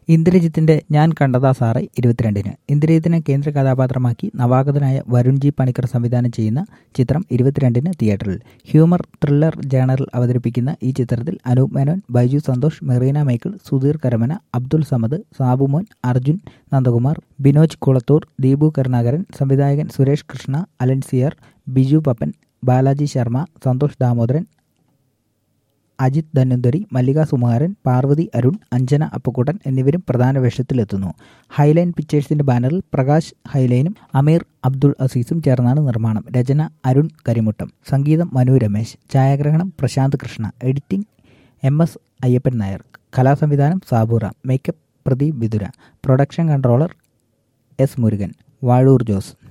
ഇന്ദ്രജിത്തിന്റെ ഞാൻ കണ്ടതാ സാറേ ഇരുപത്തിരണ്ടിന് ഇന്ദ്രജിത്തിനെ കേന്ദ്ര കഥാപാത്രമാക്കി നവാഗതനായ വരുൺ ജി പണിക്കർ സംവിധാനം ചെയ്യുന്ന ചിത്രം ഇരുപത്തിരണ്ടിന് തിയേറ്ററിൽ ഹ്യൂമർ ത്രില്ലർ ജേണറിൽ അവതരിപ്പിക്കുന്ന ഈ ചിത്രത്തിൽ അനൂപ് മേനോൻ ബൈജു സന്തോഷ് മെറീന മൈക്കിൾ സുധീർ കരമന അബ്ദുൾ സമദ് സാബുമോൻ അർജുൻ നന്ദകുമാർ ബിനോജ് കുളത്തൂർ ദീപു കരുണാകരൻ സംവിധായകൻ സുരേഷ് കൃഷ്ണ അലൻ സിയർ ബിജു പപ്പൻ ബാലാജി ശർമ്മ സന്തോഷ് ദാമോദരൻ അജിത് ധനുന്തരി മല്ലിക സുമാരൻ പാർവതി അരുൺ അഞ്ജന അപ്പക്കുട്ടൻ എന്നിവരും പ്രധാന വേഷത്തിലെത്തുന്നു ഹൈലൈൻ പിക്ചേഴ്സിന്റെ ബാനറിൽ പ്രകാശ് ഹൈലൈനും അമീർ അബ്ദുൾ അസീസും ചേർന്നാണ് നിർമ്മാണം രചന അരുൺ കരിമുട്ടം സംഗീതം മനു രമേശ് ഛായാഗ്രഹണം Prasanth Krishna editing M S Ayyappan Nair കലാസംവിധാനം സാബുറ makeup Pradeep Vithura production controller S Murugan Vazhoor Jose